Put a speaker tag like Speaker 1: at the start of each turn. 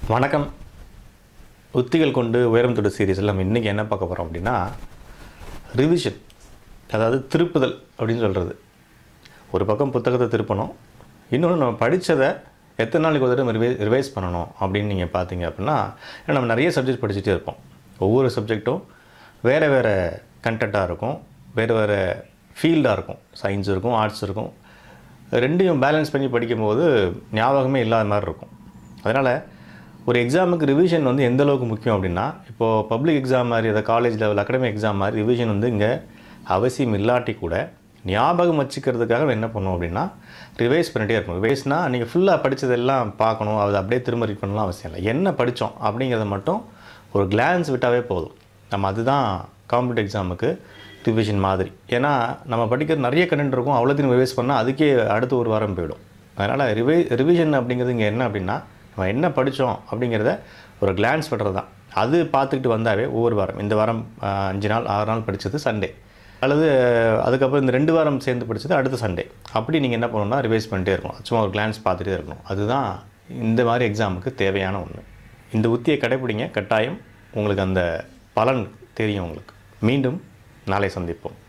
Speaker 1: வணக்கம் உத்திகள் கொண்டு உயரம் தொடு சீரீஸில் நம்ம இன்றைக்கி என்ன பார்க்க போகிறோம் அப்படின்னா ரிவிஷன் அதாவது திருப்புதல் அப்படின்னு சொல்கிறது ஒரு பக்கம் புத்தகத்தை திருப்பணும் இன்னொன்று நம்ம படித்ததை எத்தனை நாளைக்கு ஒரு தடவை ரிவை ரிவைஸ் பண்ணணும் அப்படின்னு நீங்கள் பார்த்தீங்க அப்படின்னா ஏன்னா நம்ம நிறைய சப்ஜெக்ட் படிச்சுட்டே இருப்போம் ஒவ்வொரு சப்ஜெக்ட்டும் வேறு வேறு கண்டென்ட்டாக இருக்கும் வேறு வேறு ஃபீல்டாக இருக்கும் சயின்ஸ் இருக்கும் ஆர்ட்ஸ் இருக்கும் ரெண்டையும் பேலன்ஸ் பண்ணி படிக்கும்போது ஞாபகமே இல்லாத மாதிரி இருக்கும் அதனால் ஒரு எக்ஸாமுக்கு ரிவிஷன் வந்து எந்த அளவுக்கு முக்கியம் அப்படின்னா இப்போது பப்ளிக் எக்ஸாம் மாதிரி அதை காலேஜ் லெவல் அகாடமிக் எக்ஸாம் மாதிரி ரிவிஷன் வந்து இங்கே அவசியம் இல்லாட்டி கூட ஞாபகம் வச்சுக்கிறதுக்காக நம்ம என்ன பண்ணுவோம் அப்படின்னா ரிவைஸ் பண்ணிட்டே இருக்கணும் ரிவைஸ்னால் நீங்கள் ஃபுல்லாக படித்ததெல்லாம் பார்க்கணும் அதை அப்படியே திரும்ப ரீட் பண்ணலாம் அவசியம் இல்லை என்ன படித்தோம் அப்படிங்கிறத மட்டும் ஒரு கிளான்ஸ் விட்டாவே போதும் நம்ம அதுதான் காம்படிட்டிவ் எக்ஸாமுக்கு ரிவிஷன் மாதிரி ஏன்னா நம்ம படிக்கிற நிறைய கண்டென்ட் இருக்கும் அவ்வளோத்தையும் ரிவைஸ் பண்ணால் அதுக்கே அடுத்த ஒரு வாரம் போயிடும் அதனால் ரிவை ரிவிஷன் அப்படிங்கிறது இங்கே என்ன அப்படின்னா நம்ம என்ன படித்தோம் அப்படிங்கிறத ஒரு கிளான்ஸ் பண்ணுறது தான் அது பார்த்துக்கிட்டு வந்தாவே ஒவ்வொரு வாரம் இந்த வாரம் ஆஹ், அஞ்சு நாள் ஆறு நாள் படித்தது சண்டே அல்லது அதுக்கப்புறம் இந்த ரெண்டு வாரம் சேர்ந்து படித்தது அடுத்த சண்டே அப்படி நீங்கள் என்ன பண்ணணும்னா ரிவைஸ் பண்ணிட்டே இருக்கணும் சும்மா ஒரு கிளான்ஸ் பார்த்துட்டே இருக்கணும் அதுதான் இந்த மாதிரி எக்ஸாமுக்கு தேவையான ஒன்று இந்த உத்தியை கடைப்பிடிங்க கட்டாயம் உங்களுக்கு அந்த பலன் தெரியும் உங்களுக்கு மீண்டும் நாளை சந்திப்போம்